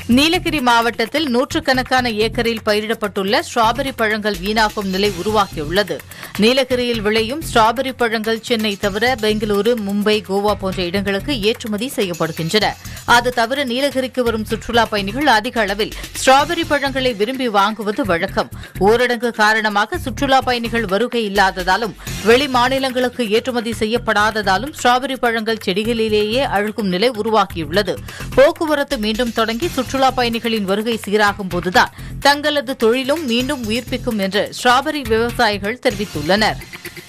நீலகிரி மாவட்டத்தில் நூற்றுக்கணக்கான ஏக்கரில் பயிரிடப்பட்டுள்ள ஸ்ட்ராபெரி பழங்கள் வீணாகும் நிலை உருவாகியுள்ளது நீலகிரியில் விளையும் ஸ்ட்ராபெரி பழங்கள் சென்னை தவிர பெங்களூரு மும்பை கோவா போன்ற இடங்களுக்கு ஏற்றுமதி செய்யப்படுகின்றன அது தவிர நீலகிரிக்கு வரும் சுற்றுலா பயணிகள் அதிக அளவில் ஸ்ட்ராபெரி பழங்களை விரும்பி வாங்குவது வழக்கம் ஊரடங்கு காரணமாக சுற்றுலா பயணிகள் வருகை இல்லாததாலும் வெளி மாநிலங்களுக்கு ஏற்றுமதி செய்யப்படாததாலும் ஸ்ட்ராபெரி பழங்கள் செடிகளிலேயே அழுகும் நிலை உருவாகியுள்ளது போக்குவரத்து மீண்டும் தொடங்கி சுற்றுலா பயணிகளின் வருகை சீராகும் போதுதான் தங்களது தொழிலும் மீண்டும் உயிர்ப்பிக்கும் என்று ஸ்ட்ராபெரி விவசாயிகள் தெரிவித்துள்ளனர்